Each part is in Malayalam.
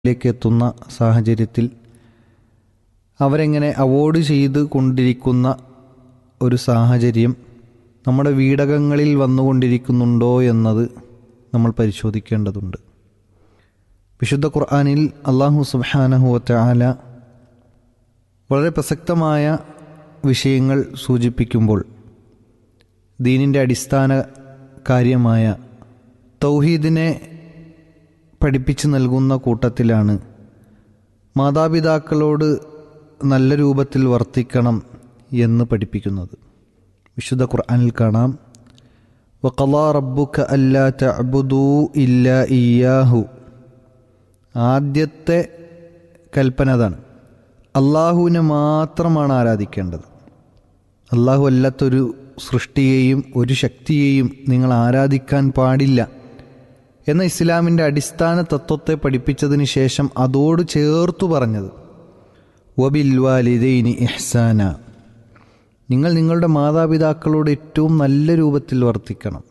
ലേക്ക് എത്തുന്ന സാഹചര്യത്തിൽ അവരെങ്ങനെ അവോയ്ഡ് ചെയ്ത് കൊണ്ടിരിക്കുന്ന ഒരു സാഹചര്യം നമ്മുടെ വീടകങ്ങളിൽ വന്നുകൊണ്ടിരിക്കുന്നുണ്ടോ എന്നത് നമ്മൾ പരിശോധിക്കേണ്ടതുണ്ട് വിശുദ്ധ ഖുർആാനിൽ അള്ളാഹു സുബാനഹുവറ്റ ആല വളരെ പ്രസക്തമായ വിഷയങ്ങൾ സൂചിപ്പിക്കുമ്പോൾ ദീനിൻ്റെ അടിസ്ഥാന കാര്യമായ തൗഹീദിനെ പഠിപ്പിച്ചു നൽകുന്ന കൂട്ടത്തിലാണ് മാതാപിതാക്കളോട് നല്ല രൂപത്തിൽ വർത്തിക്കണം എന്ന് പഠിപ്പിക്കുന്നത് വിശുദ്ധ ഖുർആനിൽ കാണാം വഖലാ റബ്ബുക അല്ലാ തഅബുദൂ ഇല്ലാ ഇയ്യാഹു ആദ്യത്തെ കൽപ്പന അതാണ് അള്ളാഹുവിനെ മാത്രമാണ് ആരാധിക്കേണ്ടത് അള്ളാഹു അല്ലാത്തൊരു സൃഷ്ടിയെയും ഒരു ശക്തിയെയും നിങ്ങൾ ആരാധിക്കാൻ പാടില്ല എന്ന ഇസ്ലാമിൻ്റെ അടിസ്ഥാന തത്വത്തെ പഠിപ്പിച്ചതിന് ശേഷം അതോട് ചേർത്തു പറഞ്ഞത് വബിൽ വാലിദൈനി ഇഹ്സാന നിങ്ങൾ നിങ്ങളുടെ മാതാപിതാക്കളോട് ഏറ്റവും നല്ല രൂപത്തിൽ വർത്തിക്കണം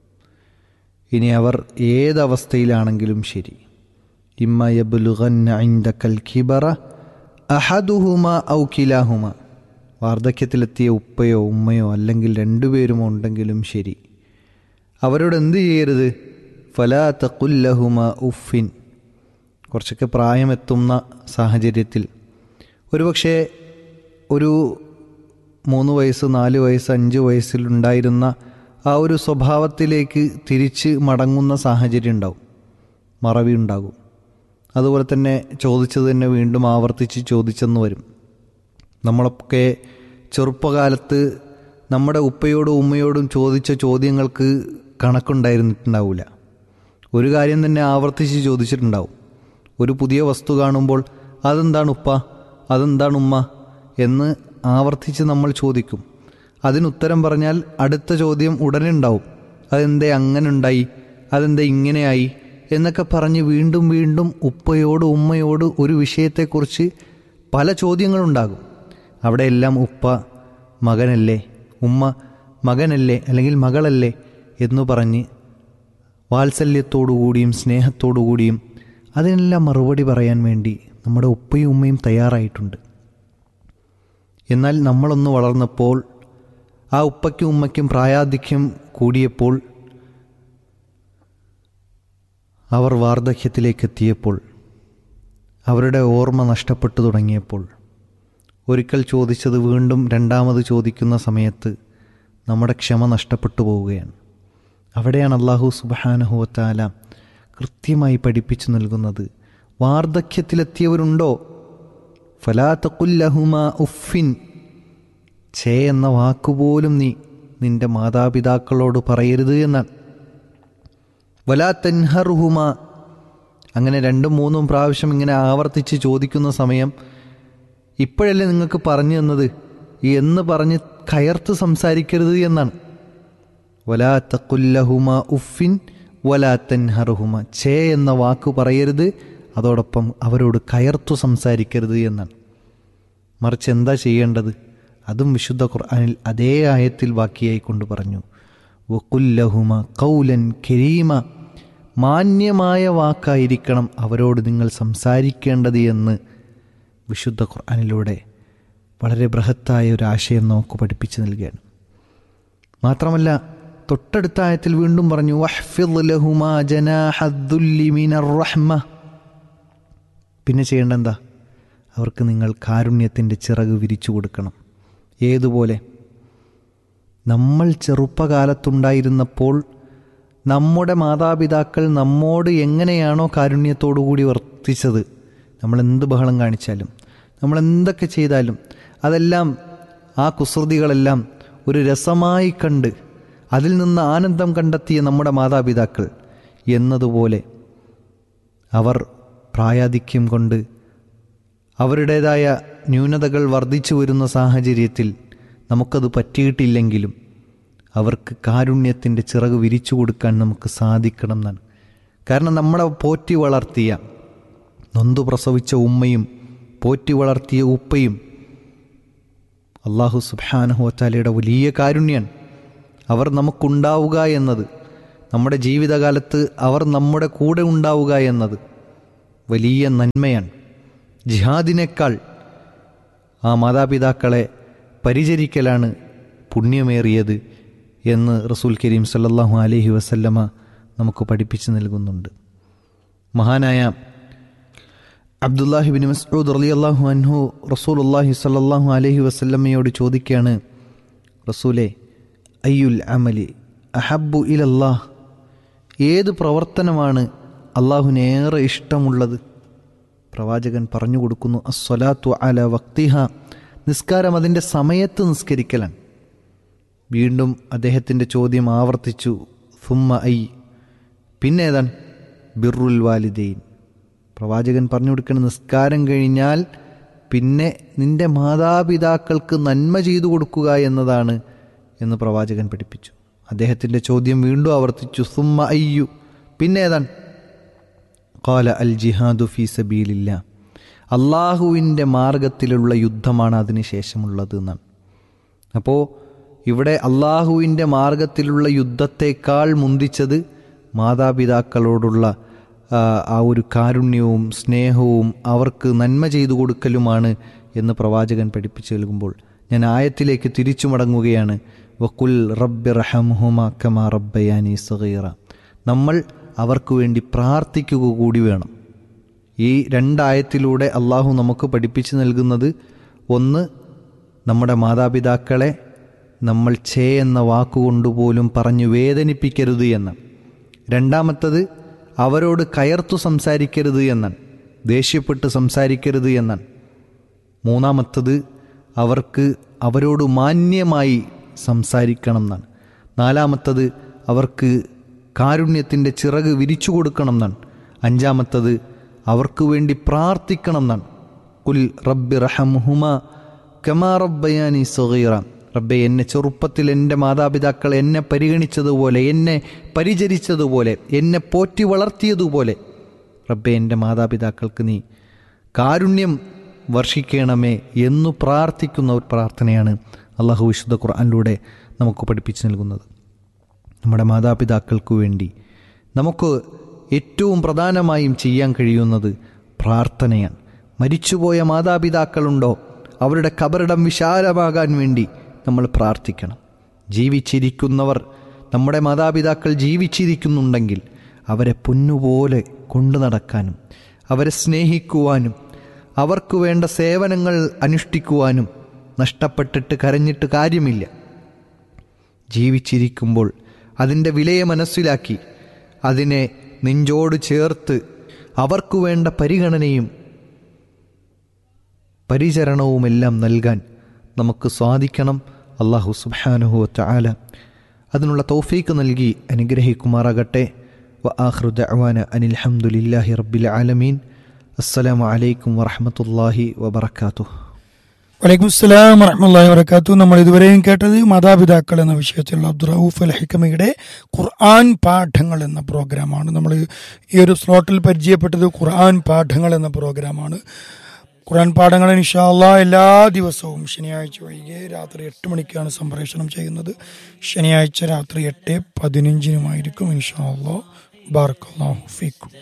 ഇനി അവർ ഏതവസ്ഥയിലാണെങ്കിലും ശരി ഇമ്മ യബുലുഗന്ന ഇൻദക്കൽ ഖിബറ അഹദുഹുമ ഔ കിലാഹുമ വാർദ്ധക്യത്തിലെത്തിയ ഉപ്പയോ ഉമ്മയോ അല്ലെങ്കിൽ രണ്ടുപേരുമോ ഉണ്ടെങ്കിലും ശരി അവരോട് എന്ത് ചെയ്യരുത് ഫലാ തക്കുല്ലഹുമ ഉഫിൻ കുറച്ചൊക്കെ പ്രായമെത്തുന്ന സാഹചര്യത്തിൽ ഒരുപക്ഷെ ഒരു മൂന്ന് വയസ്സ് നാല് വയസ്സ് അഞ്ച് വയസ്സിലുണ്ടായിരുന്ന ആ ഒരു സ്വഭാവത്തിലേക്ക് തിരിച്ച് മടങ്ങുന്ന സാഹചര്യം ഉണ്ടാവും മറവി ഉണ്ടാകും അതുപോലെ തന്നെ ചോദിച്ചത് തന്നെ വീണ്ടും ആവർത്തിച്ച് ചോദിച്ചെന്ന് വരും നമ്മളൊക്കെ ചെറുപ്പകാലത്ത് നമ്മുടെ ഉപ്പയോടും ഉമ്മയോടും ചോദിച്ച ചോദ്യങ്ങൾക്ക് കണക്കുണ്ടായിരുന്നിട്ടുണ്ടാവില്ല ഒരു കാര്യം തന്നെ ആവർത്തിച്ച് ചോദിച്ചിട്ടുണ്ടാവും ഒരു പുതിയ വസ്തു കാണുമ്പോൾ അതെന്താണ് ഉപ്പ അതെന്താണ് ഉമ്മ എന്ന് ആവർത്തിച്ച് നമ്മൾ ചോദിക്കും അതിനുത്തരം പറഞ്ഞാൽ അടുത്ത ചോദ്യം ഉടനെ ഉണ്ടാവും അതെന്തേ അങ്ങനെ ഉണ്ടായി അതെന്തേ ഇങ്ങനെയായി എന്നൊക്കെ പറഞ്ഞ് വീണ്ടും വീണ്ടും ഉപ്പയോട് ഉമ്മയോട് ഒരു വിഷയത്തെക്കുറിച്ച് പല ചോദ്യങ്ങളുണ്ടാകും അവിടെയെല്ലാം ഉപ്പ മകനല്ലേ ഉമ്മ മകനല്ലേ അല്ലെങ്കിൽ മകളല്ലേ എന്നു പറഞ്ഞ് വാത്സല്യത്തോടുകൂടിയും സ്നേഹത്തോടുകൂടിയും അതിനെല്ലാം മറുപടി പറയാൻ വേണ്ടി നമ്മുടെ ഉപ്പയും ഉമ്മയും തയ്യാറായിട്ടുണ്ട് എന്നാൽ നമ്മളൊന്ന് വളർന്നപ്പോൾ ആ ഉപ്പയ്ക്കും ഉമ്മയ്ക്കും പ്രായാധിക്യം കൂടിയപ്പോൾ അവർ വാർദ്ധക്യത്തിലേക്ക് എത്തിയപ്പോൾ അവരുടെ ഓർമ്മ നഷ്ടപ്പെട്ടു തുടങ്ങിയപ്പോൾ ഒരിക്കൽ ചോദിച്ചത് വീണ്ടും രണ്ടാമത് ചോദിക്കുന്ന സമയത്ത് നമ്മുടെ ക്ഷമ നഷ്ടപ്പെട്ടു പോവുകയാണ് അവിടെയാണ് അള്ളാഹു സുബാനഹുവത്താല കൃത്യമായി പഠിപ്പിച്ചു നൽകുന്നത് വാർദ്ധക്യത്തിലെത്തിയവരുണ്ടോ ഫലാത്തക്കുല്ലഹുമ ഉഫിൻ ഛേ എന്ന വാക്കുപോലും നീ നിന്റെ മാതാപിതാക്കളോട് പറയരുത് എന്നാണ് വലാ തെൻഹർഹുമ അങ്ങനെ രണ്ടും മൂന്നും പ്രാവശ്യം ഇങ്ങനെ ആവർത്തിച്ച് ചോദിക്കുന്ന സമയം ഇപ്പോഴല്ലേ നിങ്ങൾക്ക് പറഞ്ഞു തന്നത് എന്ന് പറഞ്ഞ് കയർത്ത് സംസാരിക്കരുത് എന്നാണ് വലാ തക്കുല്ലഹുമ ഉഫിൻ വലാ തെൻഹർഹുമ ഛേ എന്ന വാക്ക് പറയരുത് അതോടൊപ്പം അവരോട് കയർത്തു സംസാരിക്കരുത് എന്നാണ് മറിച്ച് എന്താ ചെയ്യേണ്ടത് അതും വിശുദ്ധ ഖുർആനിൽ അതേ ആയത്തിൽ ബാക്കിയായി കൊണ്ട് പറഞ്ഞു വക്കുല്ലഹുമ കൗലൻ കരീമ മാന്യമായ വാക്കായിരിക്കണം അവരോട് നിങ്ങൾ സംസാരിക്കേണ്ടത് എന്ന് വിശുദ്ധ ഖുർആനിലൂടെ വളരെ ബൃഹത്തായ ഒരു ആശയം നമുക്ക് പഠിപ്പിച്ചു നൽകുകയാണ് മാത്രമല്ല തൊട്ടടുത്ത ആയത്തിൽ വീണ്ടും പറഞ്ഞു വഹ്ഫിദ് ലഹുമാ ജനാഹദ്ദുല്ലി മിനർ റഹ്മ പിന്നെ ചെയ്യേണ്ട എന്താ അവർക്ക് നിങ്ങൾ കാരുണ്യത്തിൻ്റെ ചിറക് വിരിച്ചു കൊടുക്കണം ഏതുപോലെ നമ്മൾ ചെറുപ്പകാലത്തുണ്ടായിരുന്നപ്പോൾ നമ്മുടെ മാതാപിതാക്കൾ നമ്മോട് എങ്ങനെയാണോ കാരുണ്യത്തോടുകൂടി വർത്തിച്ചത് നമ്മൾ എന്ത് ബഹളം കാണിച്ചാലും നമ്മൾ എന്തൊക്കെ ചെയ്താലും അതെല്ലാം ആ കുസൃതികളെല്ലാം ഒരു രസമായി കണ്ട് അതിൽ നിന്ന് ആനന്ദം കണ്ടെത്തിയ നമ്മുടെ മാതാപിതാക്കൾ എന്നതുപോലെ അവർ പ്രായാധിക്യം കൊണ്ട് അവരുടേതായ ന്യൂനതകൾ വർദ്ധിച്ചു വരുന്ന സാഹചര്യത്തിൽ നമുക്കത് പറ്റിയിട്ടില്ലെങ്കിലും അവർക്ക് കാരുണ്യത്തിൻ്റെ ചിറക് വിരിച്ചു കൊടുക്കാൻ നമുക്ക് സാധിക്കണം എന്നാണ് കാരണം നമ്മളെ പോറ്റി വളർത്തിയ നൊന്തു പ്രസവിച്ച ഉമ്മയും പോറ്റി വളർത്തിയ ഉപ്പയും അള്ളാഹു സുബാനഹുവത്താലയുടെ വലിയ കാരുണ്യാണ് അവർ നമുക്കുണ്ടാവുക എന്നത് നമ്മുടെ ജീവിതകാലത്ത് അവർ നമ്മുടെ കൂടെ ഉണ്ടാവുക എന്നത് വലിയ നന്മയാണ് ജിഹാദിനേക്കാൾ ആ മാതാപിതാക്കളെ പരിചരിക്കലാണ് പുണ്യമേറിയത് എന്ന് റസൂൽ കരീം സല്ലല്ലാഹു അലൈഹി വസല്ലമ നമുക്ക് പഠിപ്പിച്ചു നൽകുന്നുണ്ട് മഹാനായ അബ്ദുല്ലാഹിബിൻ മസ്ഊദ് റളിയല്ലാഹു അൻഹു റസൂലുള്ളാഹി സ്വല്ലല്ലാഹു അലൈഹി വസല്ലമയോട് ചോദിക്കുകയാണ് റസൂലെ അയ്യുൽ അമലി അഹബ്ബു ഇലല്ലാഹ് ഏത് പ്രവർത്തനമാണ് അള്ളാഹുനേറെ ഇഷ്ടമുള്ളത് പ്രവാചകൻ പറഞ്ഞു കൊടുക്കുന്നു അസ്വലാത്തു അല വക്തിഹ നിസ്കാരം അതിൻ്റെ സമയത്ത് നിസ്കരിക്കലാണ് വീണ്ടും അദ്ദേഹത്തിൻ്റെ ചോദ്യം ആവർത്തിച്ചു സുമ്മ ഐ പിന്നെ ഏതാണ് ബിറുൽ വാലിദൈൻ പ്രവാചകൻ പറഞ്ഞു കൊടുക്കുന്ന നിസ്കാരം കഴിഞ്ഞാൽ പിന്നെ നിന്റെ മാതാപിതാക്കൾക്ക് നന്മ ചെയ്തു കൊടുക്കുക എന്നതാണ് എന്ന് പ്രവാചകൻ പഠിപ്പിച്ചു അദ്ദേഹത്തിൻ്റെ ചോദ്യം വീണ്ടും ആവർത്തിച്ചു സുമ്മ അയ്യു പിന്നെ ഏതാണ് കാല അൽ ജിഹാദു ഫി സബീലില്ല അള്ളാഹുവിൻ്റെ മാർഗത്തിലുള്ള യുദ്ധമാണ് അതിന് ശേഷമുള്ളത് എന്നാണ് അപ്പോൾ ഇവിടെ അള്ളാഹുവിൻ്റെ മാർഗത്തിലുള്ള യുദ്ധത്തേക്കാൾ മുന്തിച്ചത് മാതാപിതാക്കളോടുള്ള ആ, ആ ഒരു കാരുണ്യവും സ്നേഹവും അവർക്ക് നന്മ ചെയ്തു കൊടുക്കലുമാണ് എന്ന് പ്രവാചകൻ പഠിപ്പിച്ചു നൽകുമ്പോൾ ഞാൻ ആയത്തിലേക്ക് തിരിച്ചു മടങ്ങുകയാണ് വക്കുൽ റബ്ബി റഹംഹുമ കമാ റബ്ബയാനി സഗീറ നമ്മൾ അവർക്ക് വേണ്ടി പ്രാർത്ഥിക്കുക കൂടി വേണം ഈ രണ്ടായത്തിലൂടെ അള്ളാഹു നമുക്ക് പഠിപ്പിച്ചു നൽകുന്നത് ഒന്ന് നമ്മുടെ മാതാപിതാക്കളെ നമ്മൾ ചേ എന്ന വാക്കുകൊണ്ടുപോലും പറഞ്ഞു വേദനിപ്പിക്കരുത് എന്ന് രണ്ടാമത്തത് അവരോട് കയർത്തു സംസാരിക്കരുത് എന്നാണ് ദേഷ്യപ്പെട്ട് സംസാരിക്കരുത് എന്നാണ് മൂന്നാമത്തത് അവർക്ക് അവരോട് മാന്യമായി സംസാരിക്കണം എന്നാണ് നാലാമത്തത് അവർക്ക് കാരുണ്യത്തിൻ്റെ ചിറക് വിരിച്ചു കൊടുക്കണം എന്നാണ് അഞ്ചാമത്തത് അവർക്ക് വേണ്ടി പ്രാർത്ഥിക്കണം എന്നാണ് കുൽ റബ്ബി റഹംഹുമ കമാ റബ്ബയാനി സഗീറ റബ്ബെ എന്നെ ചെറുപ്പത്തിൽ എൻ്റെ മാതാപിതാക്കൾ എന്നെ പരിഗണിച്ചതുപോലെ എന്നെ പരിചരിച്ചതുപോലെ എന്നെ പോറ്റി വളർത്തിയതുപോലെ റബ്ബെ എൻ്റെ മാതാപിതാക്കൾക്ക് നീ കാരുണ്യം വർഷിക്കണമേ എന്നു പ്രാർത്ഥിക്കുന്ന ഒരു പ്രാർത്ഥനയാണ് അള്ളാഹു വിശുദ്ധ ഖുർആനിലൂടെ നമുക്ക് പഠിപ്പിച്ചു നൽകുന്നത് നമ്മുടെ മാതാപിതാക്കൾക്ക് വേണ്ടി നമുക്ക് ഏറ്റവും പ്രധാനമായും ചെയ്യാൻ കഴിയുന്നത് പ്രാർത്ഥനയാണ് മരിച്ചുപോയ മാതാപിതാക്കളുണ്ടോ അവരുടെ കബറിടം വിശാലമാകാൻ വേണ്ടി നമ്മൾ പ്രാർത്ഥിക്കണം ജീവിച്ചിരിക്കുന്നവർ നമ്മുടെ മാതാപിതാക്കൾ ജീവിച്ചിരിക്കുന്നുണ്ടെങ്കിൽ അവരെ പൊന്നുപോലെ കൊണ്ടു നടക്കാനും അവരെ സ്നേഹിക്കുവാനും അവർക്ക് വേണ്ട സേവനങ്ങൾ അനുഷ്ഠിക്കുവാനും നഷ്ടപ്പെട്ടിട്ട് കരഞ്ഞിട്ട് കാര്യമില്ല ജീവിച്ചിരിക്കുമ്പോൾ അതിൻ്റെ വിലയെ മനസ്സിലാക്കി അതിനെ നെഞ്ചോട് ചേർത്ത് അവർക്കു വേണ്ട പരിഗണനയും പരിചരണവുമെല്ലാം നൽകാൻ നമുക്ക് സാധിക്കണം അള്ളാഹു സുബാനുഹു ചാല അതിനുള്ള തൗഫീക്ക് നൽകി അനുഗ്രഹിക്കുമാറാകട്ടെ വ ആഹ്റു ദഅവാന അനിൽ ഹംദുലില്ലാഹി റബ്ബിൽ ആലമീൻ അസ്സലാമു അലൈക്കും വറഹമത്തല്ലാഹി വബർക്കാത്തു വലൈക്കും സ്സലാം വറഹമുല്ലാഹി വബർക്കാത്തു നമ്മൾ ഇതുവരെയും കേട്ടത് മാതാപിതാക്കൾ എന്ന വിഷയത്തിലുള്ള അബ്ദുറൌഫ് അൽ ഹിക്കമയുടെ ഖുർആൻ പാഠങ്ങൾ എന്ന പ്രോഗ്രാമാണ് നമ്മൾ ഈ ഒരു സ്ലോട്ടിൽ പരിചയപ്പെട്ടത് ഖുർആൻ പാഠങ്ങൾ എന്ന പ്രോഗ്രാമാണ് ഖുർആൻ പാഠങ്ങൾ ഇൻഷാല്ല എല്ലാ ദിവസവും ശനിയാഴ്ച വൈകിയ രാത്രി എട്ട് മണിക്കാണ് സംപ്രേഷണം ചെയ്യുന്നത് ശനിയാഴ്ച രാത്രി എട്ട് പതിനഞ്ചിനുമായിരിക്കും ഇൻഷാല്ല ബാർക്കല്ലാഹു ഫീക്കും